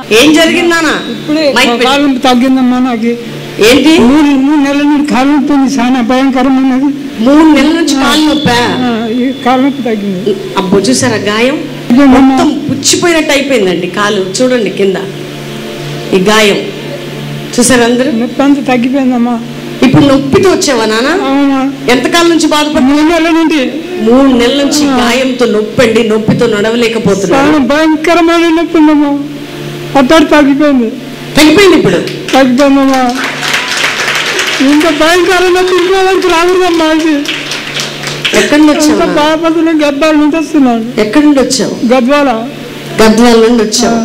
ఏం జరిగింది నాన్న ఇప్పుడే మైక్ పెట్టు. కాలం తగ్గిందమ్మా నాకు ఏంటి మూడు మూడు నెలల నుండి కాలం నొప్పి ఉంది చాలా భయంకరమైనది మూడు నెలల నుంచి కాలు నొప్పా ఆ, ఈ కాలం నొప్పి తగ్గింది అబ్బో చూసారా గాయం ఇదేనమ్మా. మొత్తం పుచ్చిపోయినట్టు అయిపోయిందండి కాలు చూడండి కింద ఈ గాయం చూసారా అందరూ నొప్పి అంతా తగ్గిపోయిందమ్మా ఇప్పుడు నొప్పితో వచ్చావా నాన్న అవునా ఎంతకాలం నుంచి బాధపడు మూడు నెలల నుండి మూడు నెలల నుంచి గాయంతో నొప్పండి నొప్పితో నడవలేకపోతున్నాను చాలా భయంకరమైన నొప్పి ఉందమ్మా అట్టడి తగ్గిపోయింది తగ్గిపోయింది ఇప్పుడు తగ్గిపోయిందమ్మా ఇంత భయంకర నొప్పి ఇంట్లో వరకు రాకూడదమ్మా ఇది ఎక్కడి నుంచి ఎంత వచ్చావు బాధపడుతున్నా గద్దాల నుంచి వస్తున్నాను ఎక్కడి నుండి వచ్చావు గద్వాల గద్వాల నుండి వచ్చావు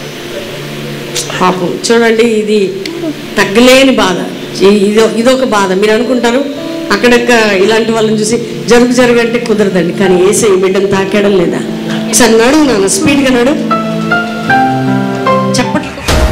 పాపం చూడండి ఇది తగ్గలేని బాధ ఈ- ఇదో ఇదొక బాధ మీరు అనుకుంటారు అక్కడక్క ఇలాంటి వాళ్ళని చూసి జరుగు జరుగు అంటే కుదరదండి కానీ ఏసై బిడ్డను తాకేయడం లేదా సరే నడు నాన్న స్పీడ్గా నడు చెప్పట్లు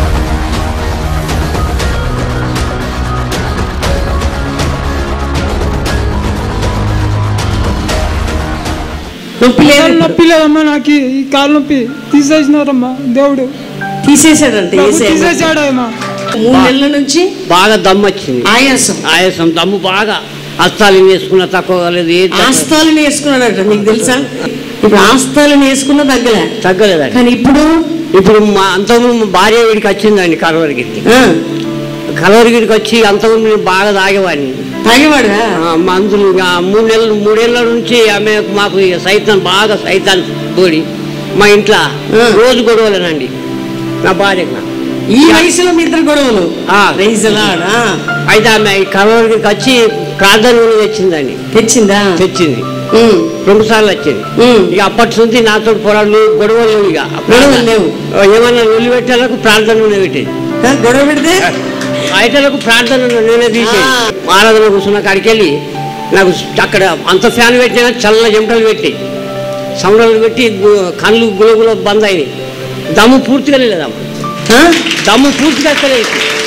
నొప్పి లేదు కాలు ఇప్పుడు. నొప్పి లేదమ్మా నాకు ఈ కాలు నొప్పి తీసేసినారమ్మా దేవుడు తీసేశాడంటే ప్రభు ఏసై తీసేసాడమ్మా మూడు నెలల నుంచి బాగా దమ్ము వచ్చింది ఆయాసం ఆయాసం దమ్ము బాగా అస్తాలు వేసుకున్న తక్కువ కాలేదు ఏది తక్కువ- ఆస్తాలను వేసుకున్నాడట నీకు తెలుసా ఇప్పుడు ఆస్తాలను వేసుకున్న తగ్గలే తగ్గలేదండి కానీ ఇప్పుడు ఇప్పుడు మా అంతకుముందు మా భార్య వీడికి వచ్చిందండి కలవరిగిరికి ఆ, కలవరిగిరికి వచ్చి అంతకుముందు నేను బాగా తాగేవాడిని తాగేవాడా ఆ, మందులు ఇంకా మూడు నెలలు మూడేళ్ల నుంచి ఆమె మాకు ఇక సైతం బాగా సైతాన్ తోడి మా ఇంట్లో ఆ. రోజు గొడవలేనండి నా భార్యకు నాకు. ఈ వయసులో మీ ఇద్దరు గొడవలు ఆ. రైజలాడా అయితే ఆమె ఈ కలవరిగిరికి వచ్చి ప్రార్థన నూనె తెచ్చిందండి తెచ్చిందా తెచ్చింది ఉమ్, రెండు సార్లు వచ్చింది ఉమ్. ఇక అప్పటి నుంచి నాతో పోరాడు గొడవలు లేవు ఇక గొడవలు లేవు. ఏమన్నా నొల్లి పెట్టేలకు ప్రార్థన నూనె పెట్టేది ఆ, గొడవ పెడితే బయటలకు ప్రార్థన నూనె తీసేది ఆ. ఆరాధన కూర్చున్న కాడికి వెళ్ళి నాకు అక్కడ అంత ఫ్యాన్ పెట్టినా చల్ల చెమటలు పెట్టి సమరాలు పెట్టి గు- కళ్ళు గులగుల బంద్ అయినాయి దమ్ము పూర్తిగా లేదమ్మ ఆ? దమ్ము పూర్తిగా ఎక్కలేదు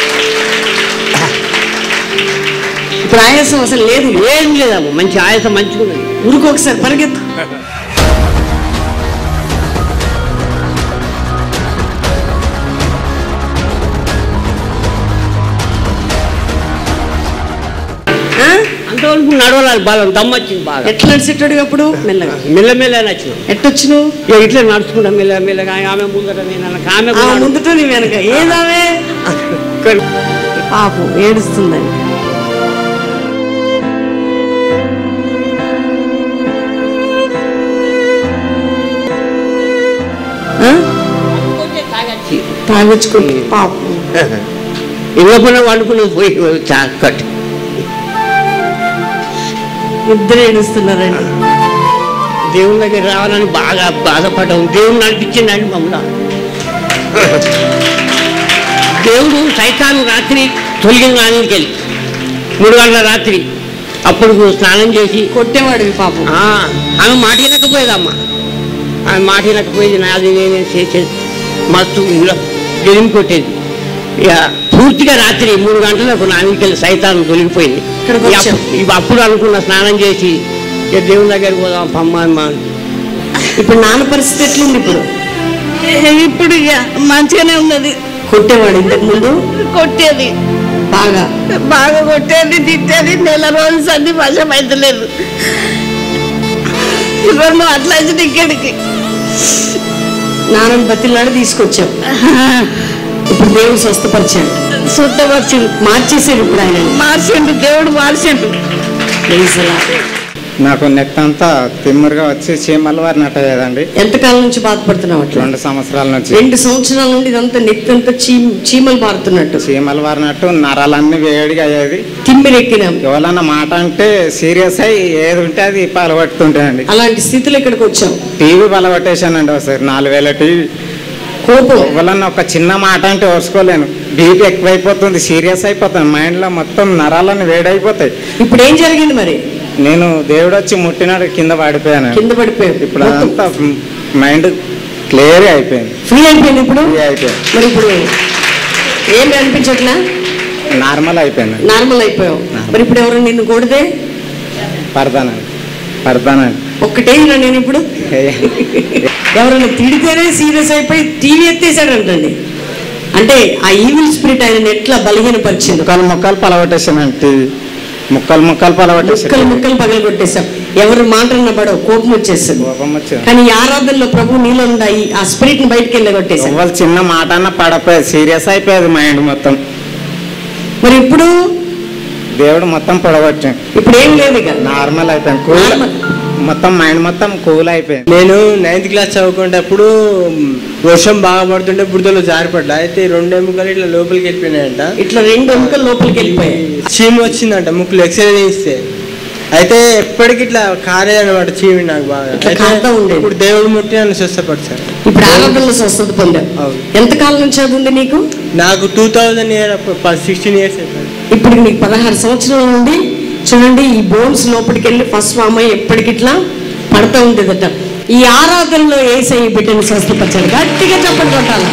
ఇప్పుడు ఆయాసం అసలు లేదు ఏం లేదమ్మ మంచి ఆయాసం మంచిగా ఉన్నది ఊరికి ఒకసారి పరిగెత్తు ఆ? అంతవరకు నడవలేదు బాగా దమ్ము వచ్చింది బాగా ఎట్లా నడిచేటోడు అప్పుడు మెల్లగా మెల్లమెల్ల నచ్చినాం ఎట్టొచ్చినావు ఇక ఇట్లా నడుచుకుంటాం మెల్ల మెల్లగా ఆమె ముందర నేను వెనక, ఆమె ఆ ముందర. ముందుట నీ వెనక ఏదావే కానీ పాపం ఏడుస్తుందండి ఆ? తాగొచ్చుకుంటే పాపం ఇవ్వకుండా వండుకుని పోయి చాకట్ ఇద్దరు ఏడుస్తున్నారండి దేవుని దగ్గర రావాలని బాగా బాధపడ్డాం దేవుడు నడిపించిందండి మమ్మల్ని దేవుడు సైతాను రాత్రి తొలగిన నానికి వెళ్ళి మూడు గంటల రాత్రి అప్పుడు స్నానం చేసి కొట్టేవాడివి పాపం ఆ, ఆమె మాట వినకపోయేదమ్మా ఆమె మాట వినకపోయేది నాది నేనే చేసేది మస్తు గెలిమి కొట్టేది ఇక పూర్తిగా రాత్రి మూడు గంటలకు నాన్నకెళ్ళి సైతాన్ని తొలగిపోయింది ఇక్కడికి ఇక వచ్చాం. అప్పు- ఇక అప్పుడు అనుకున్న స్నానం చేసి ఇక దేవుని దగ్గరికి పోదాం పమ్మ అమ్మ అని. ఇప్పుడు నాన్న పరిస్థితి ఎట్లుంది ఇప్పుడు ఇప్పుడు ఇక మంచిగానే ఉన్నది కొట్టేవాడు ఇంతకు ముందు కొట్టేది బాగా బాగా కొట్టేది తిట్టేది నెల రోజులు సంది వశం అవుతలేదు రెండు అట్లా అయితే ఇక్కడికి నాన్నని బతిలాడి తీసుకొచ్చాం ఇప్పుడు దేవుడు స్వస్థపరిచాడు శుద్ధపరిచిండు మార్చేసాడు ఇప్పుడు ఆయన మార్చిండు దేవుడు మార్చిండు Praise the Lord. నాకు నెక్ అంతా తిమ్మరుగా వచ్చి చీమల వారినట్టు అయ్యేదండి ఎంతకాలం నుంచి బాధపడుతున్నావు అట్లా రెండు సంవత్సరాల నుంచి రెండు సంవత్సరాల నుండి ఇదంతా నెత్తంతా చీమ చీమలు పారుతున్నట్టు చీమల వారినట్టు నరాలన్నీ వేడిగా అయ్యేది తిమ్మిరెక్కినాం ఎవరన్నా మాట అంటే సీరియస్ అయ్యి ఏది ఉంటే అది పలగొట్టుతుంటాయండి అలాంటి స్థితిలో ఇక్కడికి వచ్చాం టీవీ పలగొట్టేశానండి ఒకసారి నాలుగు వేల టీవీ కోపం ఎవరన్నా ఒక చిన్న మాట అంటే ఓర్చుకోలేను బీపీ ఎక్కువైపోతుంది సీరియస్ అయిపోతాను మైండ్లో మొత్తం నరాలన్నీ వేడైపోతాయి ఇప్పుడు ఏం జరిగింది మరి నేను దేవుడు వచ్చి ముట్టినాడు కింద పడిపోయాను కింద పడిపోయావు ఇప్పుడు అదంతా మైండ్ క్లియర్ అయిపోయింది ఫ్రీ అయిపోయింది ఇప్పుడు ఫ్రీ అయిపోయింది మరి ఇప్పుడు ఏమి అనిపించట్లా నార్మల్ అయిపోయింది నార్మల్ అయిపోయావు మరి ఇప్పుడు ఎవరు నిన్ను కొడితే పడతానండి పడతానండి ఒక్కటే నేను ఇప్పుడు ఎవరైనా తిడితేనే సీరియస్ అయిపోయి టీవీ ఎత్తేసాడంటండి అంటే ఆ ఈవిల్ స్పిరిట్ ఆయన ఎట్లా బలహీనపరిచింది ముక్కలు ముక్కలు పలగొట్టేసానండి టీవీ ముక్కలు ముక్కలు ముక్కలు పలగొట్టేసాను ముక్కలు పగలు కొట్టేశాం ఎవరు మాటన్న పడవు కోపం వచ్చేస్తుంది కోపం వచ్చింది కానీ ఈ ఆరాధనలో ప్రభు నీలో ఉందా ఈ- ఆ స్పిరిట్ ని బయటకు వెళ్ళగొట్టేశాం వాళ్ళు చిన్న మాట అన్న పడపోయేది సీరియస్ అయిపోయేది మైండ్ మొత్తం మరి ఇప్పుడు దేవుడు మొత్తం పొడగొచ్చాడు ఇప్పుడు ఏం లేదు ఇక నార్మల్ అయిపోయింది కూల్ Normal. మొత్తం మైండ్ మొత్తం కూల్ అయిపోయింది నేను నైన్త్ క్లాస్ చదువుకునేటప్పుడు వర్షం బాగా పడుతుంటే బురదలో జారిపడ్డా అయితే ఈ రెండు ఎముకలు ఇట్లా లోపలికి వెళ్ళిపోయినాయంట ఇట్లా రెండు ఎముకలు లోపలికి వెళ్ళిపోయాయి చీము వచ్చిందంట ముక్కులు ఎక్స్రే చేయిస్తే అయితే ఎప్పటికి ఇట్లా కారేదన్నమాట చీమి నాకు బాగా ఇట్లా అయితే కారుతా ఉండేది. ఇప్పుడు దేవుడు ముట్టి నన్ను స్వస్థపరిచారు ఇప్పుడు ఆరాధనలో స్వస్థత పొందావు అవును. ఎంతకాలం నుంచి అది ఉంది నీకు నాకు two thousand year sixteen years అయిపోయింది ఇప్పుడు నీకు పదహారు సంవత్సరాల నుండి చూడండి ఈ బోన్స్ లోపలికి వెళ్ళి ఫస్ట్ ఫామ్ అయ్యి ఎప్పటికి ఇట్లా పడతా ఉండేదట ఈ ఆరాధనలో ఏసై బిడ్డను స్వస్థపరిచాడు గట్టిగా చెప్పండి కొట్టాలి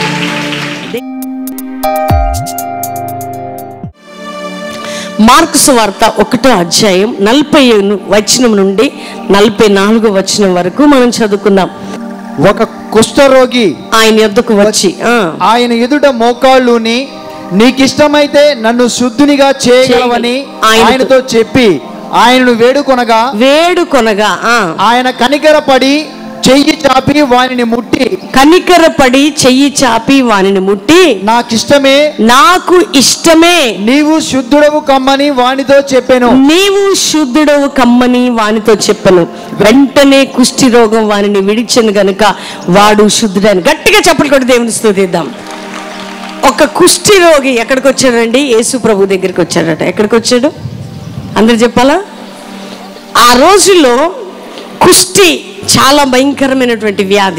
మార్క్స్ వార్త ఒకటో అధ్యాయం నలభై వచనం నుండి నలభై నాలుగో వచనం వరకు మనం చదువుకుందాం ఒక కుష్ఠరోగి ఆయన యొద్దకు వచ్చి ఆ, ఆయన ఎదుట మోకాళ్ళుని నీకిష్టమైతే నన్ను శుద్ధునిగా చేయగలవని ఆయనతో- ఆయనతో చెప్పి ఆయనను వేడుకొనగా వేడుకొనగా ఆ, ఆయన కనికరపడి చెయ్యి చాపి వానిని ముట్టి కనికరపడి చెయ్యి చాపి వానిని ముట్టి నాకిష్టమే నాకు ఇష్టమే నీవు శుద్ధుడవు కమ్మని వానితో చెప్పాను నీవు శుద్ధుడవు కమ్మని వానితో చెప్పను వెంటనే కుష్టి రోగం వానిని విడిచెను గనుక వాడు శుద్ధుడని గట్టిగా చెప్పలు కూడా దేవుని స్తుతిద్దాం ఒక కుష్టి రోగి ఎక్కడికి వచ్చాడండి యేసు ప్రభు దగ్గరికి వచ్చాడట ఎక్కడికి వచ్చాడు అందరు చెప్పాలా ఆ రోజుల్లో కుష్టి చాలా భయంకరమైనటువంటి వ్యాధి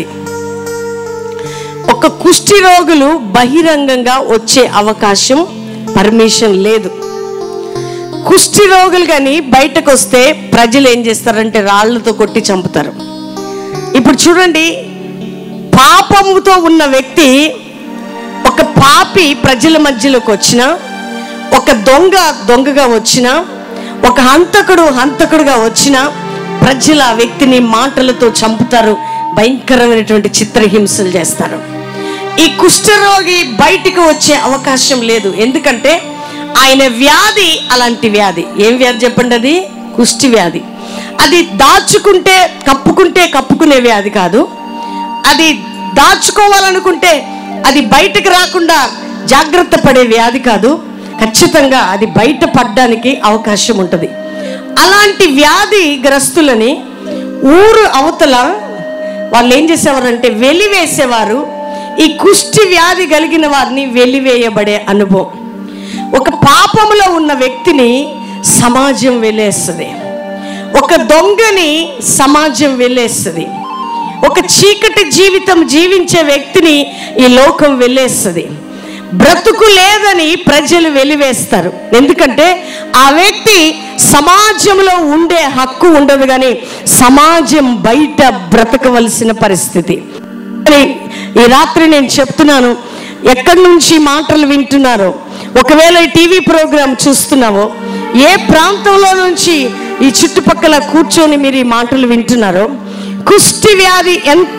ఒక కుష్టి రోగులు బహిరంగంగా వచ్చే అవకాశం పర్మిషన్ లేదు కుష్టి రోగులు కానీ బయటకు వస్తే ప్రజలు ఏం చేస్తారంటే రాళ్లతో కొట్టి చంపుతారు ఇప్పుడు చూడండి పాపముతో ఉన్న వ్యక్తి ఒక పాపి ప్రజల మధ్యలోకి వచ్చిన ఒక దొంగ దొంగగా వచ్చిన ఒక హంతకుడు హంతకుడుగా వచ్చిన ప్రజలు ఆ వ్యక్తిని మాటలతో చంపుతారు భయంకరమైనటువంటి చిత్రహింసలు చేస్తారు ఈ కుష్ఠరోగి బయటికి వచ్చే అవకాశం లేదు ఎందుకంటే ఆయన వ్యాధి అలాంటి వ్యాధి ఏం వ్యాధి చెప్పండి అది కుష్టి వ్యాధి అది దాచుకుంటే కప్పుకుంటే కప్పుకునే వ్యాధి కాదు అది దాచుకోవాలనుకుంటే అది బయటకు రాకుండా జాగ్రత్త పడే వ్యాధి కాదు ఖచ్చితంగా అది బయట పడ్డానికి అవకాశం ఉంటుంది అలాంటి వ్యాధి గ్రస్తులని ఊరు అవతల వాళ్ళు ఏం చేసేవారంటే వెలివేసేవారు ఈ కుష్టి వ్యాధి కలిగిన వారిని వెలివేయబడే అనుభవం ఒక పాపములో ఉన్న వ్యక్తిని సమాజం వెళ్ళేస్తుంది ఒక దొంగని సమాజం వెళ్ళేస్తుంది ఒక చీకటి జీవితం జీవించే వ్యక్తిని ఈ లోకం వెళ్ళేస్తుంది బ్రతుకు లేదని ప్రజలు వెలివేస్తారు ఎందుకంటే ఆ వ్యక్తి సమాజంలో ఉండే హక్కు ఉండదు కానీ సమాజం బయట బ్రతకవలసిన పరిస్థితి కానీ ఈ రాత్రి నేను చెప్తున్నాను ఎక్కడి నుంచి మాటలు వింటున్నారో ఒకవేళ ఈ టీవీ ప్రోగ్రాం చూస్తున్నావో ఏ ప్రాంతంలో నుంచి ఈ చుట్టుపక్కల కూర్చొని మీరు ఈ మాటలు వింటున్నారో కుష్టి వ్యాధి ఎంత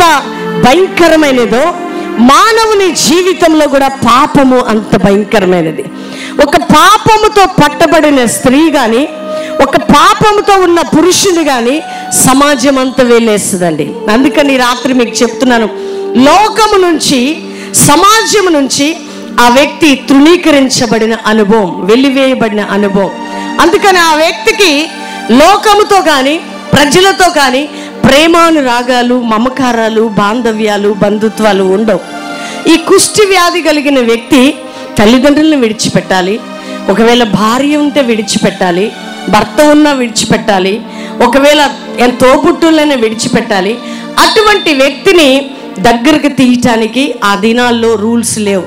భయంకరమైనదో మానవుని జీవితంలో కూడా పాపము అంత భయంకరమైనది ఒక పాపముతో పట్టబడిన స్త్రీ కానీ ఒక పాపముతో ఉన్న పురుషుని కానీ సమాజం అంతా వెళ్ళేస్తుందండి అందుకని ఈ రాత్రి మీకు చెప్తున్నాను లోకము నుంచి సమాజం నుంచి ఆ వ్యక్తి తృణీకరించబడిన అనుభవం వెలివేయబడిన అనుభవం అందుకని ఆ వ్యక్తికి లోకముతో కానీ ప్రజలతో కానీ ప్రేమానురాగాలు మమకారాలు బాంధవ్యాలు బంధుత్వాలు ఉండవు ఈ కుష్టి వ్యాధి కలిగిన వ్యక్తి తల్లిదండ్రులను విడిచిపెట్టాలి ఒకవేళ భార్య ఉంటే విడిచిపెట్టాలి భర్త ఉన్నా విడిచిపెట్టాలి ఒకవేళ ఎంత తోబుట్టులైనా విడిచిపెట్టాలి అటువంటి వ్యక్తిని దగ్గరకు తీయటానికి ఆ దినాల్లో రూల్స్ లేవు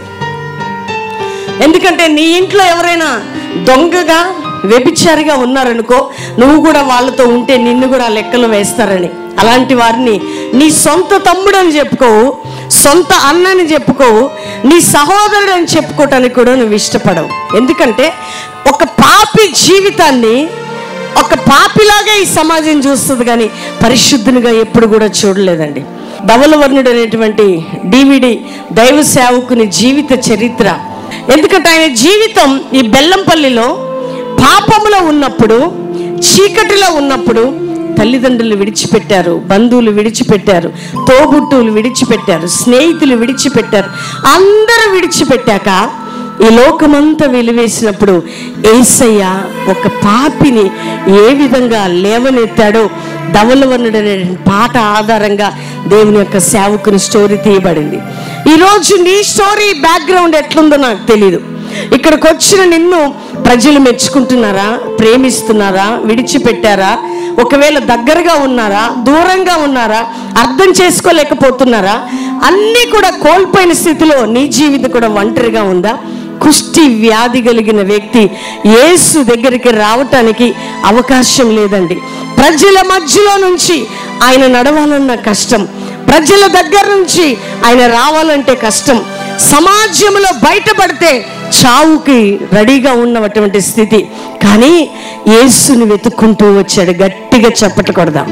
ఎందుకంటే నీ ఇంట్లో ఎవరైనా దొంగగా వ్యభిచారిగా ఉన్నారనుకో నువ్వు కూడా వాళ్ళతో ఉంటే నిన్ను కూడా లెక్కలు వేస్తారని అలాంటి వారిని నీ సొంత తమ్ముడు అని చెప్పుకోవు సొంత అన్నని చెప్పుకోవు నీ సహోదరుడు అని చెప్పుకోవటానికి కూడా నువ్వు ఇష్టపడవు ఎందుకంటే ఒక పాపి జీవితాన్ని ఒక పాపిలాగా ఈ సమాజం చూస్తుంది కానీ పరిశుద్ధునిగా ఎప్పుడు కూడా చూడలేదండి ధవలవర్ణుడు అనేటువంటి డివిడి దైవ సేవకుని జీవిత చరిత్ర ఎందుకంటే ఆయన జీవితం ఈ బెల్లంపల్లిలో పాపములో ఉన్నప్పుడు చీకటిలో ఉన్నప్పుడు తల్లిదండ్రులు విడిచిపెట్టారు బంధువులు విడిచిపెట్టారు తోబుట్టువులు విడిచిపెట్టారు స్నేహితులు విడిచిపెట్టారు అందరూ విడిచిపెట్టాక ఈ లోకమంతా వెలివేసినప్పుడు ఏసయ్య ఒక పాపిని ఏ విధంగా లేవనెత్తాడో ధవలవనుడు అనే పాట ఆధారంగా దేవుని యొక్క సేవకుని స్టోరీ తీయబడింది ఈరోజు నీ స్టోరీ బ్యాక్గ్రౌండ్ ఎట్లుందో నాకు తెలియదు ఇక్కడికి వచ్చిన నిన్ను ప్రజలు మెచ్చుకుంటున్నారా ప్రేమిస్తున్నారా విడిచిపెట్టారా ఒకవేళ దగ్గరగా ఉన్నారా దూరంగా ఉన్నారా అర్థం చేసుకోలేకపోతున్నారా అన్నీ కూడా కోల్పోయిన స్థితిలో నీ జీవితం కూడా ఒంటరిగా ఉందా కుష్టి వ్యాధి కలిగిన వ్యక్తి యేసు దగ్గరికి రావటానికి అవకాశం లేదండి ప్రజల మధ్యలో నుంచి ఆయన నడవాలన్న కష్టం ప్రజల దగ్గర నుంచి ఆయన రావాలంటే కష్టం సమాజంలో బయటపడితే చావుకి రెడీగా ఉన్నటువంటి స్థితి కానీ యేసుని వెతుక్కుంటూ వచ్చాడు గట్టిగా చప్పట కొడదాం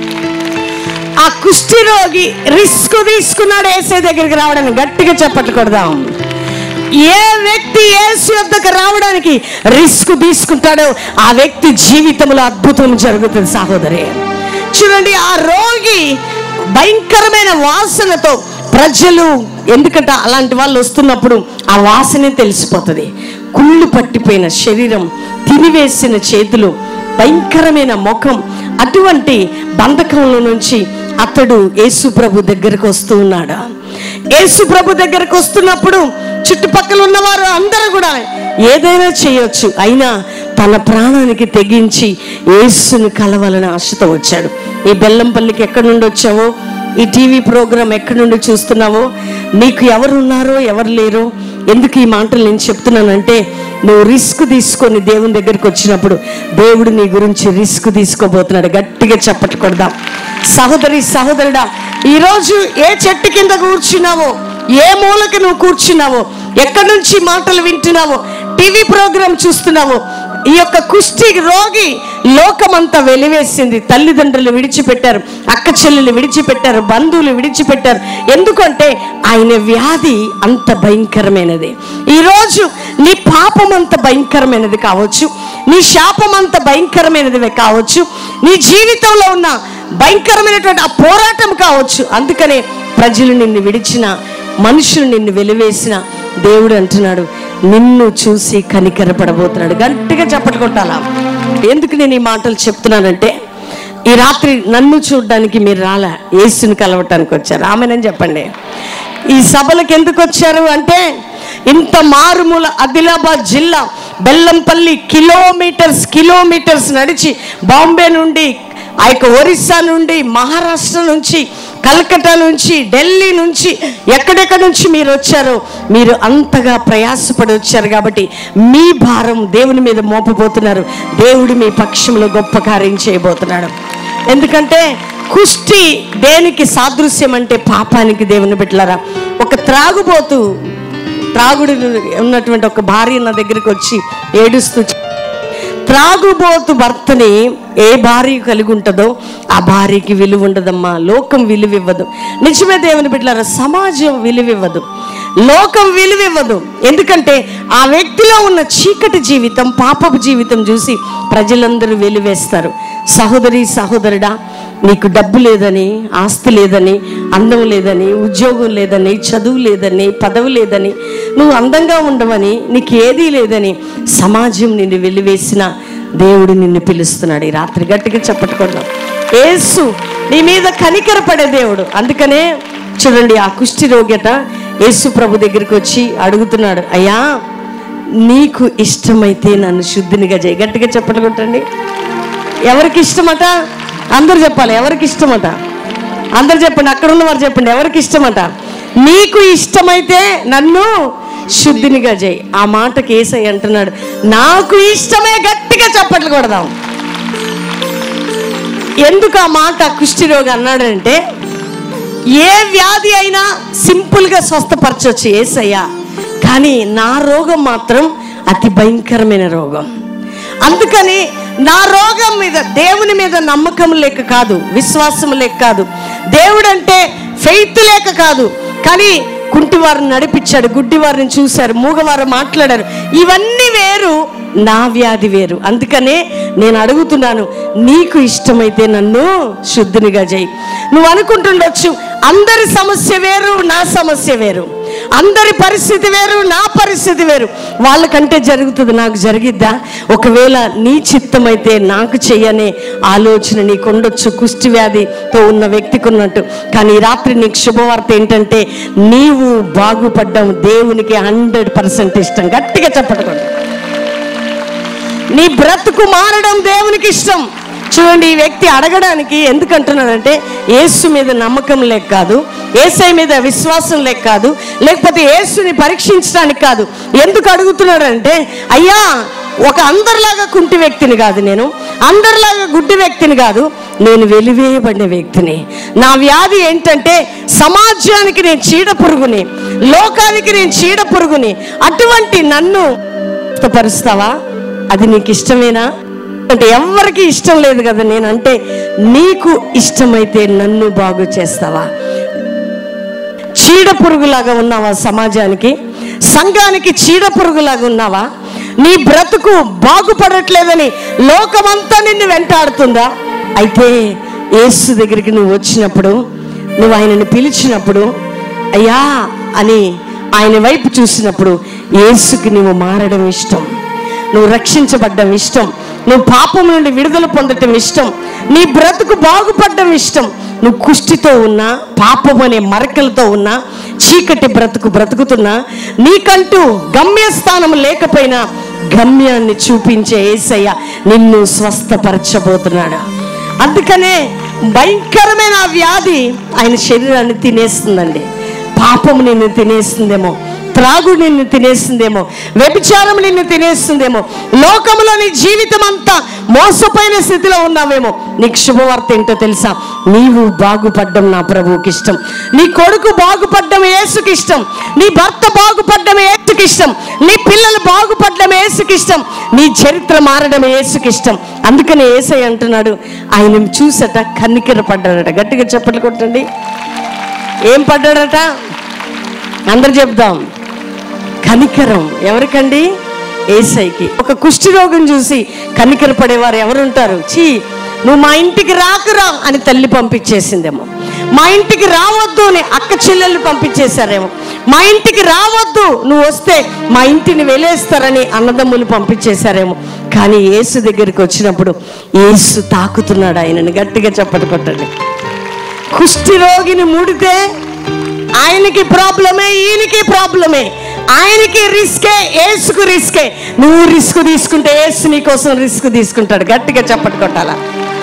ఆ కుష్టి రోగి రిస్క్ తీసుకున్నాడు ఏసే దగ్గరికి రావడానికి గట్టిగా చప్పట్లు కొడదాం ఏ వ్యక్తి యేసు వద్దకు రావడానికి రిస్క్ తీసుకుంటాడో ఆ వ్యక్తి జీవితంలో అద్భుతం జరుగుతుంది సహోదరి చూడండి ఆ రోగి భయంకరమైన వాసనతో ప్రజలు ఎందుకంటే అలాంటి వాళ్ళు వస్తున్నప్పుడు ఆ వాసనే తెలిసిపోతుంది కుళ్ళు పట్టిపోయిన శరీరం తినివేసిన చేతులు భయంకరమైన ముఖం అటువంటి బంధకంలో నుంచి అతడు యేసు ప్రభు దగ్గరకు వస్తూ ఉన్నాడు యేసు ప్రభు దగ్గరకు వస్తున్నప్పుడు చుట్టుపక్కల ఉన్నవారు అందరూ కూడా ఏదైనా చేయొచ్చు అయినా తన ప్రాణానికి తెగించి యేసుని కలవాలని ఆశతో వచ్చాడు ఈ బెల్లంపల్లికి ఎక్కడి నుండి వచ్చావో ఈ టీవీ ప్రోగ్రాం ఎక్కడి నుండి చూస్తున్నావో నీకు ఎవరు ఉన్నారో ఎవరు లేరో ఎందుకు ఈ మాటలు నేను చెప్తున్నానంటే నువ్వు రిస్క్ తీసుకొని దేవుని దగ్గరికి వచ్చినప్పుడు దేవుడు నీ గురించి రిస్క్ తీసుకోబోతున్నాడు గట్టిగా చప్పట్లు కొడదాం సహోదరి సహోదరుడా ఈరోజు ఏ చెట్టు కింద కూర్చున్నావో ఏ మూలకి నువ్వు కూర్చున్నావో ఎక్కడి నుంచి మాటలు వింటున్నావో టీవీ ప్రోగ్రాం చూస్తున్నావో ఈ యొక్క కుష్టి రోగి లోకమంతా వెలివేసింది తల్లిదండ్రులు విడిచిపెట్టారు అక్క చెల్లెలు విడిచిపెట్టారు బంధువులు విడిచిపెట్టారు ఎందుకంటే ఆయన వ్యాధి అంత భయంకరమైనది ఈరోజు నీ పాపం అంత భయంకరమైనది కావచ్చు నీ శాపం అంత భయంకరమైనది కావచ్చు నీ జీవితంలో ఉన్న భయంకరమైనటువంటి ఆ పోరాటం కావచ్చు అందుకనే ప్రజలు నిన్ను విడిచిన మనుషులు నిన్ను వెలివేసిన దేవుడు అంటున్నాడు నిన్ను చూసి కనికరపడబోతున్నాడు గట్టిగా చప్పట్లు కొట్టాలా ఎందుకు నేను ఈ మాటలు చెప్తున్నానంటే ఈ రాత్రి నన్ను చూడడానికి మీరు రాలా యేసుని కలవటానికి వచ్చారు ఆమెనని చెప్పండి ఈ సభలకు ఎందుకు వచ్చారు అంటే ఇంత మారుమూల ఆదిలాబాద్ జిల్లా బెల్లంపల్లి కిలోమీటర్స్ కిలోమీటర్స్ నడిచి బాంబే నుండి ఆ యొక్క ఒరిస్సా నుండి మహారాష్ట్ర నుంచి కలకట్టా నుంచి ఢిల్లీ నుంచి ఎక్కడెక్కడ నుంచి మీరు వచ్చారో మీరు అంతగా ప్రయాసపడి వచ్చారు కాబట్టి మీ భారం దేవుని మీద మోపబోతున్నారు దేవుడు మీ పక్షంలో గొప్ప కార్యం చేయబోతున్నాడు ఎందుకంటే కుష్టి దేనికి సాదృశ్యం అంటే పాపానికి దేవుని బిడ్డలారా ఒక త్రాగుబోతు త్రాగుడు ఉన్నటువంటి ఒక భార్య నా దగ్గరికి వచ్చి ఏడుస్తూ త్రాగుబోతు భర్తని ఏ భార్య కలిగి ఉంటుందో ఆ భార్యకి విలువ ఉండదమ్మా లోకం విలువ ఇవ్వదు నిజమే దేవుని బిడ్డలారా సమాజం విలువ ఇవ్వదు లోకం విలువ ఇవ్వదు ఎందుకంటే ఆ వ్యక్తిలో ఉన్న చీకటి జీవితం పాపపు జీవితం చూసి ప్రజలందరూ వెలివేస్తారు సహోదరి సహోదరుడా నీకు డబ్బు లేదని ఆస్తి లేదని అందం లేదని ఉద్యోగం లేదని చదువు లేదని పదవి లేదని నువ్వు అందంగా ఉండవని నీకు ఏదీ లేదని సమాజం నిన్ను వెలివేసిన దేవుడు నిన్ను పిలుస్తున్నాడు ఈ రాత్రి గట్టిగా చెప్పట్టుకున్నాం ఏసు నీ మీద కనికరపడే దేవుడు అందుకనే చూడండి ఆ కుష్టి రోగట యేసు ప్రభు దగ్గరికి వచ్చి అడుగుతున్నాడు అయ్యా నీకు ఇష్టమైతే నన్ను శుద్ధినిగా చేయి గట్టిగా చెప్పట్లు కొట్టండి ఎవరికి ఇష్టమట అందరు చెప్పాలి ఎవరికి ఇష్టమట అందరు చెప్పండి అక్కడ ఉన్నవారు చెప్పండి ఎవరికి ఇష్టమట నీకు ఇష్టమైతే నన్ను శుద్ధినిగా చేయి ఆ మాట కేసై అంటున్నాడు నాకు ఇష్టమే గట్టిగా చప్పట్లు కొడదాం ఎందుకు ఆ మాట కుష్ఠిరోగి అన్నాడంటే ఏ వ్యాధి అయినా సింపుల్గా స్వస్థపరచవచ్చు ఏసయ్యా కానీ నా రోగం మాత్రం అతి భయంకరమైన రోగం అందుకని నా రోగం మీద దేవుని మీద నమ్మకం లేక కాదు విశ్వాసం లేక కాదు దేవుడు అంటే ఫెయిత్ లేక కాదు కానీ కుంటివారిని నడిపించాడు గుడ్డివారిని చూశారు మూగవారు మాట్లాడారు ఇవన్నీ వేరు నా వ్యాధి వేరు అందుకనే నేను అడుగుతున్నాను నీకు ఇష్టమైతే నన్ను శుద్ధినిగా చేయి నువ్వు అనుకుంటుండొచ్చు అందరి సమస్య వేరు నా సమస్య వేరు అందరి పరిస్థితి వేరు నా పరిస్థితి వేరు వాళ్ళకంటే జరుగుతుంది నాకు జరిగిద్దా ఒకవేళ నీ చిత్తమైతే నాకు చెయ్యనే ఆలోచన నీకు ఉండొచ్చు కుష్టి వ్యాధితో ఉన్న వ్యక్తికి ఉన్నట్టు కానీ ఈ రాత్రి నీకు శుభవార్త ఏంటంటే నీవు బాగుపడ్డం దేవునికి హండ్రెడ్ పర్సెంట్ ఇష్టం గట్టిగా చెప్పటకూడదు నీ బ్రతుకు మారడం దేవునికి ఇష్టం చూడండి ఈ వ్యక్తి అడగడానికి ఎందుకు అంటున్నాడంటే యేసు మీద నమ్మకం లేక కాదు ఏసై మీద విశ్వాసం లేక కాదు లేకపోతే యేసుని పరీక్షించడానికి కాదు ఎందుకు అడుగుతున్నాడంటే అయ్యా ఒక అందరిలాగా కుంటి వ్యక్తిని కాదు నేను అందరిలాగా గుడ్డి వ్యక్తిని కాదు నేను వెలివేయబడిన వ్యక్తిని నా వ్యాధి ఏంటంటే సమాజానికి నేను చీడ పురుగుని లోకానికి నేను చీడ పురుగుని అటువంటి నన్ను పరుస్తావా అది నీకు ఇష్టమేనా అంటే ఎవరికి ఇష్టం లేదు కదా నేనంటే నీకు ఇష్టమైతే నన్ను బాగు చేస్తావా చీడ పురుగులాగా ఉన్నావా సమాజానికి సంఘానికి చీడ పురుగులాగా ఉన్నావా నీ బ్రతుకు బాగుపడట్లేదని లోకమంతా నిన్ను వెంటాడుతుందా అయితే యేసు దగ్గరికి నువ్వు వచ్చినప్పుడు నువ్వు ఆయనని పిలిచినప్పుడు అయ్యా అని ఆయన వైపు చూసినప్పుడు యేసుకి నువ్వు మారడం ఇష్టం నువ్వు రక్షించబడ్డం ఇష్టం నువ్వు పాపం నుండి విడుదల పొందటం ఇష్టం నీ బ్రతుకు బాగుపడడం ఇష్టం నువ్వు కుష్టితో ఉన్నా పాపం అనే మరకలతో ఉన్నా చీకటి బ్రతుకు బ్రతుకుతున్నా నీకంటూ గమ్యస్థానం లేకపోయినా గమ్యాన్ని చూపించే ఏసయ్య నిన్ను స్వస్థపరచబోతున్నాడు అందుకనే భయంకరమైన ఆ వ్యాధి ఆయన శరీరాన్ని తినేస్తుందండి పాపం నిన్ను తినేస్తుందేమో త్రాగు నిన్ను తినేస్తుందేమో వ్యభిచారం నిన్ను తినేస్తుందేమో లోకంలో నీ జీవితం అంతా మోసపోయిన స్థితిలో ఉన్నావేమో నీకు శుభవార్త ఏంటో తెలుసా నీవు బాగుపడ్డం నా ప్రభువుకి ఇష్టం నీ కొడుకు బాగుపడ్డం ఏసుకి ఇష్టం నీ భర్త బాగుపడ్డం ఏసుకి ఇష్టం నీ పిల్లలు బాగుపడ్డం ఏసుకి ఇష్టం నీ చరిత్ర మారడం ఏసుకి ఇష్టం అందుకని ఏసై అంటున్నాడు ఆయన చూసట కన్నికెర పడ్డాడట గట్టిగా చెప్పట్లు కొట్టండి ఏం పడ్డాడట అందరు చెప్దాం కనికరం ఎవరికండి ఏసైకి ఒక కుష్టి రోగం చూసి కనికర పడేవారు ఎవరుంటారు చీ నువ్వు మా ఇంటికి రాకురా అని తల్లి పంపించేసిందేమో మా ఇంటికి రావద్దు అని అక్క చెల్లెళ్ళు పంపించేశారేమో మా ఇంటికి రావద్దు నువ్వు వస్తే మా ఇంటిని వెలేస్తారని అన్నదమ్ములు పంపించేశారేమో కానీ యేసు దగ్గరికి వచ్చినప్పుడు యేసు తాకుతున్నాడు ఆయనని గట్టిగా చెప్పటి కొట్టండి కుష్టి రోగిని ముడితే ఆయనకి ప్రాబ్లమే ఈయనకి ప్రాబ్లమే ఆయనకి రిస్కే ఏసుకు రిస్కే నువ్వు రిస్క్ తీసుకుంటే ఏసు నీ కోసం రిస్క్ తీసుకుంటాడు గట్టిగా చప్పటి కొట్టాలా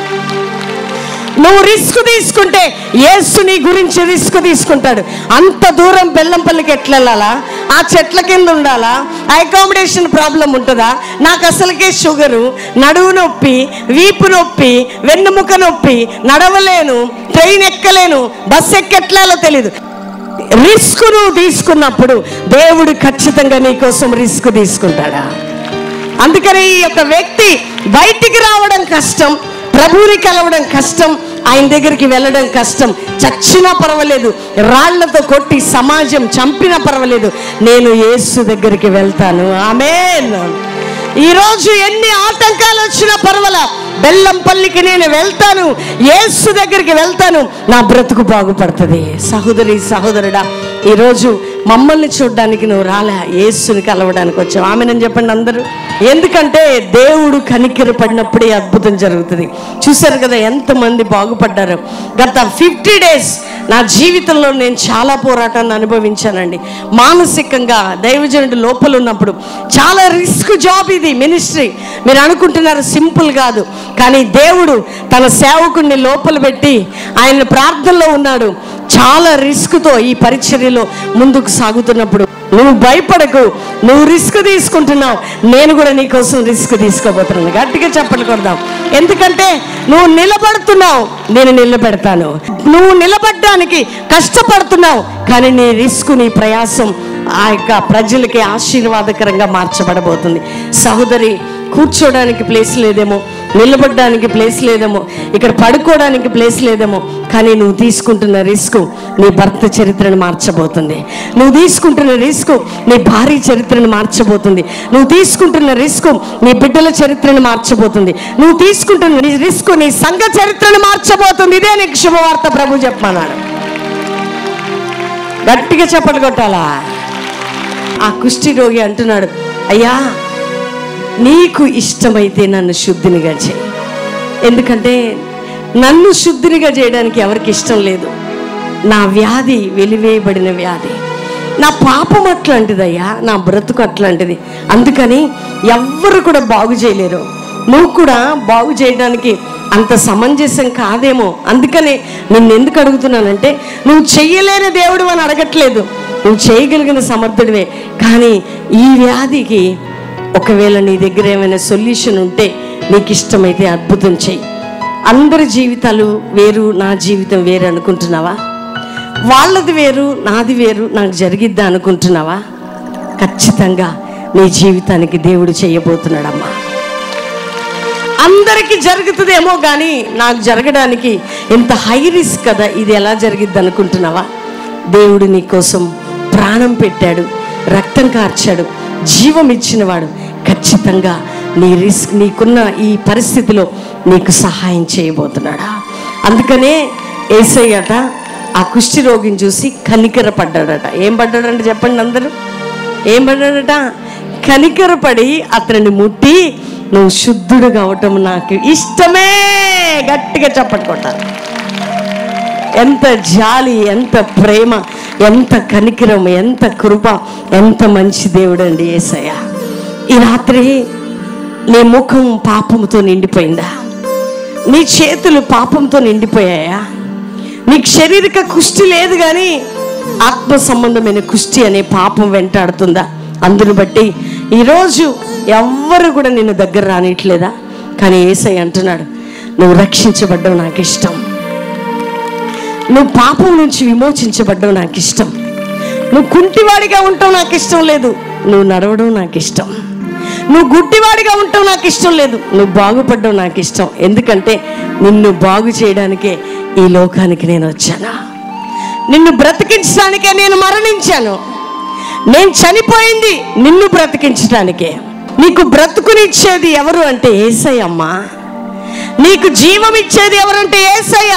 నువ్వు రిస్క్ తీసుకుంటే యేసు నీ గురించి రిస్క్ తీసుకుంటాడు అంత దూరం బెల్లంపల్లికి ఎట్లా వెళ్ళాలా ఆ చెట్ల కింద ఉండాలా అకామిడేషన్ ప్రాబ్లం ఉంటుందా నాకు అసలుకే షుగరు నడువు నొప్పి వీపు నొప్పి వెన్నుముక నొప్పి నడవలేను ట్రైన్ ఎక్కలేను బస్ ఎక్కెట్లాలో తెలీదు రిస్క్ నువ్వు తీసుకున్నప్పుడు దేవుడు ఖచ్చితంగా నీ కోసం రిస్క్ తీసుకుంటాడా అందుకని ఈ యొక్క వ్యక్తి బయటికి రావడం కష్టం ప్రభువుని కలవడం కష్టం ఆయన దగ్గరికి వెళ్ళడం కష్టం చచ్చినా పర్వాలేదు రాళ్లతో కొట్టి సమాజం చంపినా పర్వాలేదు నేను యేసు దగ్గరికి వెళ్తాను ఆమెన్ ఈరోజు ఎన్ని ఆటంకాలు వచ్చినా పర్వాలా బెల్లంపల్లికి నేను వెళ్తాను యేసు దగ్గరికి వెళ్తాను నా బ్రతుకు బాగుపడుతుంది సహోదరి సహోదరుడా ఈరోజు మమ్మల్ని చూడడానికి నువ్వు రాలే యేసుని కలవడానికి వచ్చావు ఆమెనని చెప్పండి అందరూ ఎందుకంటే దేవుడు కనికెర పడినప్పుడే అద్భుతం జరుగుతుంది చూశారు కదా ఎంతమంది బాగుపడ్డారు గత ఫిఫ్టీ డేస్ నా జీవితంలో నేను చాలా పోరాటాన్ని అనుభవించానండి మానసికంగా దైవజనుడు లోపల ఉన్నప్పుడు చాలా రిస్క్ జాబ్ ఇది మినిస్ట్రీ మీరు అనుకుంటున్నారు సింపుల్ కాదు కానీ దేవుడు తన సేవకుడిని లోపల పెట్టి ఆయన ప్రార్థనలో ఉన్నాడు చాలా రిస్క్తో ఈ పరిచర్యలో ముందుకు సాగుతున్నప్పుడు నువ్వు భయపడకు నువ్వు రిస్క్ తీసుకుంటున్నావు నేను కూడా నీకోసం రిస్క్ తీసుకోబోతున్నాను గట్టిగా చెప్పలు కొడదాం ఎందుకంటే నువ్వు నిలబడుతున్నావు నేను నిలబెడతాను నువ్వు నిలబడడానికి కష్టపడుతున్నావు కానీ నీ రిస్క్ నీ ప్రయాసం ఆ యొక్క ప్రజలకి ఆశీర్వాదకరంగా మార్చబడబోతుంది సహోదరి కూర్చోడానికి ప్లేస్ లేదేమో నిలబడడానికి ప్లేస్ లేదేమో ఇక్కడ పడుకోవడానికి ప్లేస్ లేదేమో కానీ నువ్వు తీసుకుంటున్న రిస్క్ నీ భర్త చరిత్రను మార్చబోతుంది నువ్వు తీసుకుంటున్న రిస్క్ నీ భార్య చరిత్రను మార్చబోతుంది నువ్వు తీసుకుంటున్న రిస్క్ నీ బిడ్డల చరిత్రను మార్చబోతుంది నువ్వు తీసుకుంటున్న నీ రిస్క్ నీ సంఘ చరిత్రను మార్చబోతుంది ఇదే నీకు శుభవార్త ప్రభు చెప్పమన్నాడు గట్టిగా చప్పట్లు కొట్టాలా ఆ కుష్టి రోగి అంటున్నాడు అయ్యా నీకు ఇష్టమైతే నన్ను శుద్ధినిగా చేయి ఎందుకంటే నన్ను శుద్ధినిగా చేయడానికి ఎవరికి ఇష్టం లేదు నా వ్యాధి వెలివేయబడిన వ్యాధి నా పాపం అట్లాంటిదయ్యా నా బ్రతుకు అట్లాంటిది అందుకని ఎవ్వరు కూడా బాగు చేయలేరు నువ్వు కూడా బాగు చేయడానికి అంత సమంజసం కాదేమో అందుకనే నిన్ను ఎందుకు అడుగుతున్నానంటే నువ్వు చెయ్యలేని దేవుడు అని అడగట్లేదు నువ్వు చేయగలిగిన సమర్థుడివే కానీ ఈ వ్యాధికి ఒకవేళ నీ దగ్గర ఏమైనా సొల్యూషన్ ఉంటే నీకు ఇష్టమైతే అద్భుతం చెయ్యి అందరి జీవితాలు వేరు నా జీవితం వేరు అనుకుంటున్నావా వాళ్ళది వేరు నాది వేరు నాకు జరిగిద్దా అనుకుంటున్నావా ఖచ్చితంగా నీ జీవితానికి దేవుడు చేయబోతున్నాడమ్మా అందరికీ జరుగుతుందేమో కానీ నాకు జరగడానికి ఎంత హై రిస్క్ కదా ఇది ఎలా జరిగిద్ది అనుకుంటున్నావా దేవుడు నీ కోసం ప్రాణం పెట్టాడు రక్తం కార్చాడు జీవం ఇచ్చినవాడు ఖచ్చితంగా నీ రిస్క్ నీకున్న ఈ పరిస్థితిలో నీకు సహాయం చేయబోతున్నాడా అందుకనే ఏసయ్యట ఆ కుష్టి రోగిని చూసి కనికర పడ్డాడట ఏం పడ్డాడంటే చెప్పండి అందరూ ఏం పడ్డాడట కనికరపడి అతనిని ముట్టి నువ్వు శుద్ధుడు కావటం నాకు ఇష్టమే గట్టిగా చప్పట్లు కొట్టాలి ఎంత జాలి ఎంత ప్రేమ ఎంత కనికరం ఎంత కృప ఎంత మంచి దేవుడు అండి ఏసయ్య ఈ రాత్రి నీ ముఖం పాపంతో నిండిపోయిందా నీ చేతులు పాపంతో నిండిపోయాయా నీకు శారీరక కుష్టి లేదు కానీ ఆత్మ సంబంధమైన కుష్టి అనే పాపం వెంటాడుతుందా అందును బట్టి ఈరోజు ఎవ్వరు కూడా నిన్ను దగ్గర రానిట్లేదా కానీ ఏసై అంటున్నాడు నువ్వు రక్షించబడ్డావు నాకు ఇష్టం నువ్వు పాపం నుంచి విమోచించబడ్డావు నాకు ఇష్టం నువ్వు కుంటివాడిగా ఉంటావు నాకు ఇష్టం లేదు నువ్వు నడవడం నాకు ఇష్టం నువ్వు గుడ్డివాడిగా ఉంటావు నాకు ఇష్టం లేదు నువ్వు బాగుపడ్డావు నాకు ఇష్టం ఎందుకంటే నిన్ను బాగు చేయడానికే ఈ లోకానికి నేను వచ్చాను నిన్ను బ్రతికించడానికే నేను మరణించాను నేను చనిపోయింది నిన్ను బ్రతికించడానికే నీకు బ్రతుకునిచ్చేది ఎవరు అంటే ఏసయ్యమ్మా నీకు జీవం ఇచ్చేది ఎవరంటే ఏసయ్య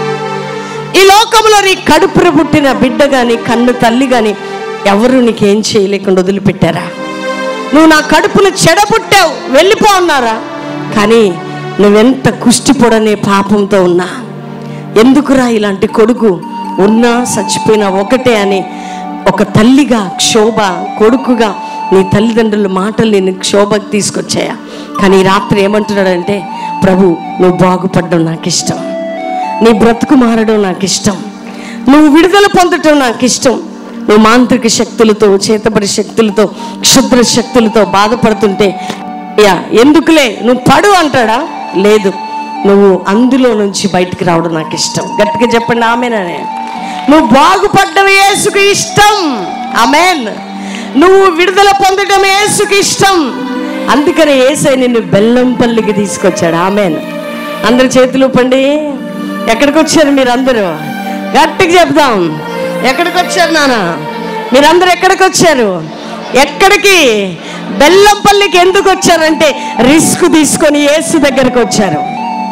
ఈ లోకంలో నీ కడుపున పుట్టిన బిడ్డ గాని కన్ను తల్లి గాని ఎవరు నీకేం చేయలేకుండా వదిలిపెట్టారా నువ్వు నా కడుపును చెడబుట్టావు వెళ్ళిపో అన్నారా కానీ నువ్వెంత కుష్టిపొడనే పాపంతో ఉన్నా ఎందుకురా ఇలాంటి కొడుకు ఉన్నా చచ్చిపోయినా ఒకటే అని ఒక తల్లిగా క్షోభ కొడుకుగా నీ తల్లిదండ్రుల మాటలు నేను క్షోభకు తీసుకొచ్చాయా కానీ ఈ రాత్రి ఏమంటున్నాడంటే ప్రభు నువ్వు బాగుపడడం నాకు ఇష్టం నీ బ్రతుకు మారడం నాకు ఇష్టం నువ్వు విడుదల పొందటం నాకు ఇష్టం నువ్వు మాంత్రిక శక్తులతో చేతపడి శక్తులతో క్షుద్ర శక్తులతో బాధపడుతుంటే యా ఎందుకులే నువ్వు పడు అంటాడా లేదు నువ్వు అందులో నుంచి బయటికి రావడం నాకు ఇష్టం గట్టిగా చెప్పండి ఆమెననే నువ్వు బాగుపడ్డం యేసుకు ఇష్టం ఆమెన్ నువ్వు విడుదల పొందడం యేసుకు ఇష్టం అందుకని ఏసై నిన్ను బెల్లంపల్లికి తీసుకొచ్చాడు ఆమెన్ అందరు చేతులు పండి ఎక్కడికి వచ్చారు మీరందరూ గట్టిగా చెప్దాం ఎక్కడికి వచ్చారు నాన్న మీరందరూ ఎక్కడికి వచ్చారు ఎక్కడికి బెల్లంపల్లికి ఎందుకు వచ్చారంటే రిస్క్ తీసుకొని ఏసు దగ్గరకు వచ్చారు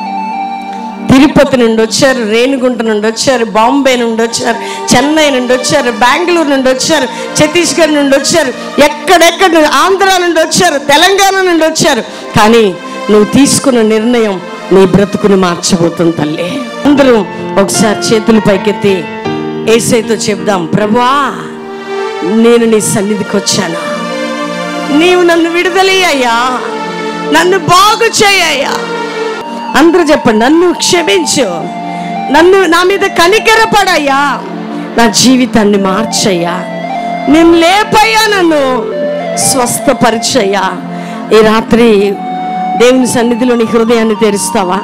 తిరుపతి నుండి వచ్చారు రేణిగుంట నుండి వచ్చారు బాంబే నుండి వచ్చారు చెన్నై నుండి వచ్చారు బెంగళూరు నుండి వచ్చారు ఛత్తీస్గఢ్ నుండి వచ్చారు ఎక్కడెక్కడ నుండి- ఆంధ్ర నుండి వచ్చారు తెలంగాణ నుండి వచ్చారు కానీ నువ్వు తీసుకున్న నిర్ణయం నీ బ్రతుకుని మార్చబోతుంది తల్లి అందరూ ఒకసారి చేతులు పైకెత్తి ఏసైతో చెప్దాం ప్రభువా నేను నీ సన్నిధికి వచ్చాను నీవు నన్ను విడుదలయ్యా నన్ను బాగు చేయయ్యా అందరూ చెప్పండి నన్ను క్షమించు నన్ను నా మీద కనికరపడయ్యా నా జీవితాన్ని మార్చయ్యా నేను లేపయ్యా నన్ను స్వస్థపరిచయ్యా ఈ రాత్రి దేవుని సన్నిధిలో నీ హృదయాన్ని తెరుస్తావా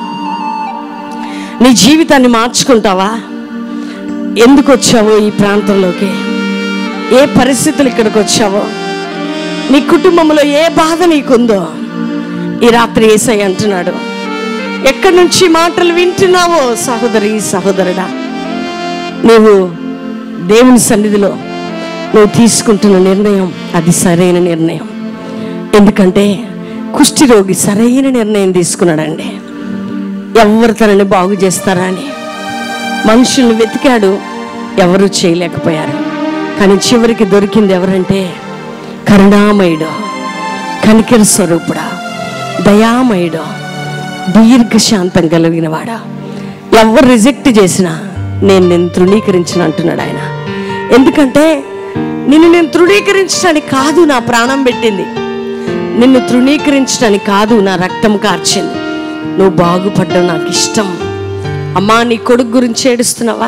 నీ జీవితాన్ని మార్చుకుంటావా ఎందుకు వచ్చావో ఈ ప్రాంతంలోకి ఏ పరిస్థితులు ఇక్కడికి వచ్చావో నీ కుటుంబంలో ఏ బాధ నీకుందో ఈ రాత్రి ఏసై అంటున్నాడు ఎక్కడి నుంచి మాటలు వింటున్నావో సహోదరి సహోదరుడా నీవు దేవుని సన్నిధిలో నువ్వు తీసుకుంటున్న నిర్ణయం అది సరైన నిర్ణయం ఎందుకంటే కుష్ఠిరోగి సరైన నిర్ణయం తీసుకున్నాడండి ఎవరు తనని బాగు చేస్తారా అని మనుషుల్ని వెతికాడు ఎవరు చేయలేకపోయారు కానీ చివరికి దొరికింది ఎవరంటే కరుణామయుడు కనికర స్వరూపుడా దయామయుడు దీర్ఘశాంతం కలిగిన వాడా ఎవరు రిజెక్ట్ చేసినా నేను నేను తృణీకరించిన అంటున్నాడు ఆయన ఎందుకంటే నిన్ను నేను తృణీకరించడానికి కాదు నా ప్రాణం పెట్టింది నిన్ను తృణీకరించడానికి కాదు నా రక్తం కార్చింది నువ్వు బాగుపడ్డం నాకు ఇష్టం అమ్మా నీ కొడుకు గురించి ఏడుస్తున్నావా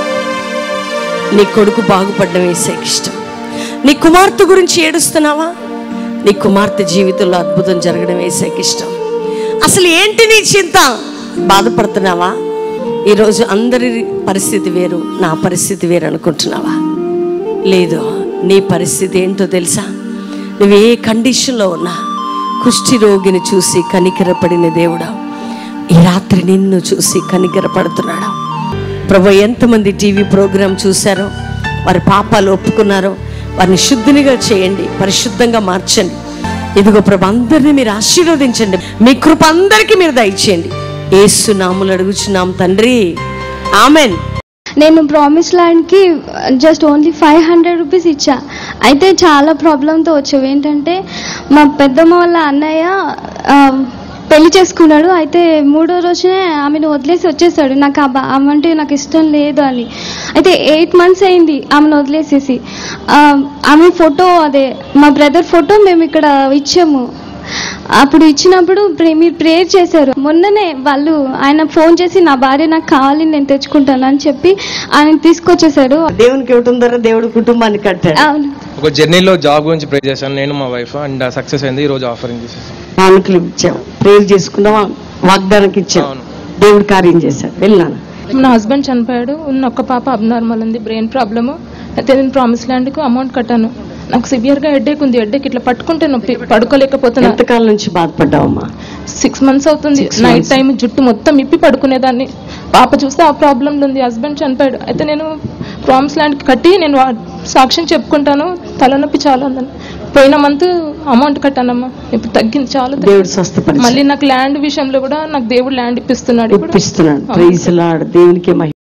నీ కొడుకు బాగుపడ్డం వేసేకి ఇష్టం నీ కుమార్తె గురించి ఏడుస్తున్నావా నీ కుమార్తె జీవితంలో అద్భుతం జరగడం వేసేకి ఇష్టం అసలు ఏంటి నీ చింత బాధపడుతున్నావా ఈరోజు అందరి పరిస్థితి వేరు నా పరిస్థితి వేరు అనుకుంటున్నావా లేదు నీ పరిస్థితి ఏంటో తెలుసా నువ్వు ఏ కండిషన్లో ఉన్నా కుష్టి రోగిని చూసి కనికరపడిన దేవుడు ఈ రాత్రి నిన్ను చూసి కనికరపడుతున్నాడు ప్రభు ఎంతమంది టీవీ ప్రోగ్రాం చూశారో వారి పాపాలు ఒప్పుకున్నారో వారిని శుద్ధినిగా చేయండి పరిశుద్ధంగా మార్చండి ఇదిగో ప్రభు అందరినీ మీరు ఆశీర్వదించండి మీ కృప అందరికీ మీరు దయచేయండి ఏసు నాములు అడుగుచున్నాం తండ్రి ఆమెన్ నేను ప్రామిస్ ల్యాండ్కి just only five hundred rupees ఇచ్చా అయితే చాలా ప్రాబ్లంతో వచ్చావు ఏంటంటే మా పెద్దమ్మ వాళ్ళ అన్నయ్య ఆ, పెళ్లి చేసుకున్నాడు అయితే మూడో రోజునే ఆమెను వదిలేసి వచ్చేసాడు నాకు ఆ బా- ఆమె అంటే నాకు ఇష్టం లేదు అని అయితే ఎయిట్ మంత్స్ అయింది ఆమెను వదిలేసేసి ఆ, ఆమె ఫోటో అదే మా బ్రదర్ ఫోటో మేము ఇక్కడ ఇచ్చాము అప్పుడు ఇచ్చినప్పుడు ప్రే- మీరు ప్రేయర్ చేశారు మొన్ననే వాళ్ళు ఆయన ఫోన్ చేసి నా భార్య నాకు కావాలి నేను తెచ్చుకుంటాను అని చెప్పి ఆయన తీసుకొచ్చేసారు దేవునికి ఇవ్వటం ద్వారా దేవుడు కుటుంబాన్ని కట్టాడు అవును ఒక జర్నీలో జాబ్ గురించి ప్రే చేశాను నేను మా వైఫ్ అండ్ సక్సెస్ అయింది ఈ రోజు ఆఫరింగ్ చేసేసాను కానుకలు ఇచ్చాం ప్రేర్ చేసుకున్నావా వాగ్దానానికి ఇచ్చాం అవును. దేవుడు కార్యం చేశాడు వెళ్ళాను నా హస్బెండ్ చనిపోయాడు ఉన్న ఒక్క పాప అబ్నార్మల్ ఉంది బ్రెయిన్ ప్రాబ్లము అయితే నేను ప్రామిస్ ల్యాండ్కు అమౌంట్ కట్టాను నాకు సివియర్గా హెడ్ఏక్ ఉంది హెడ్ఏక్ ఇట్లా పట్టుకుంటే నొప్పి పడుకోలేకపోతున్నా ఎంతకాలం నుంచి బాధపడ్డావమ్మా సిక్స్ మంత్స్ అవుతుంది Six నైట్ months. టైం జుట్టు మొత్తం ఇప్పి పడుకునేదాన్ని పాప చూస్తే ఆ ప్రాబ్లం ఉంది హస్బెండ్ చనిపోయాడు అయితే నేను ప్రామిస్ ల్యాండ్ కట్టి నేను వా- సాక్ష్యం చెప్పుకుంటాను తలనొప్పి చాలా ఉందని పోయిన మంత్ అమౌంట్ కట్టానమ్మా ఇప్పుడు తగ్గింది చాలా తగ్గింది. దేవుడు స్వస్థపరిచాడు మళ్ళీ నాకు ల్యాండ్ విషయంలో కూడా నాకు దేవుడు ల్యాండ్ ఇప్పిస్తున్నాడు ఇప్పుడు ఇప్పిస్తున్నాడు ప్రైజ్ లాడ్ దేవునికి మహిమ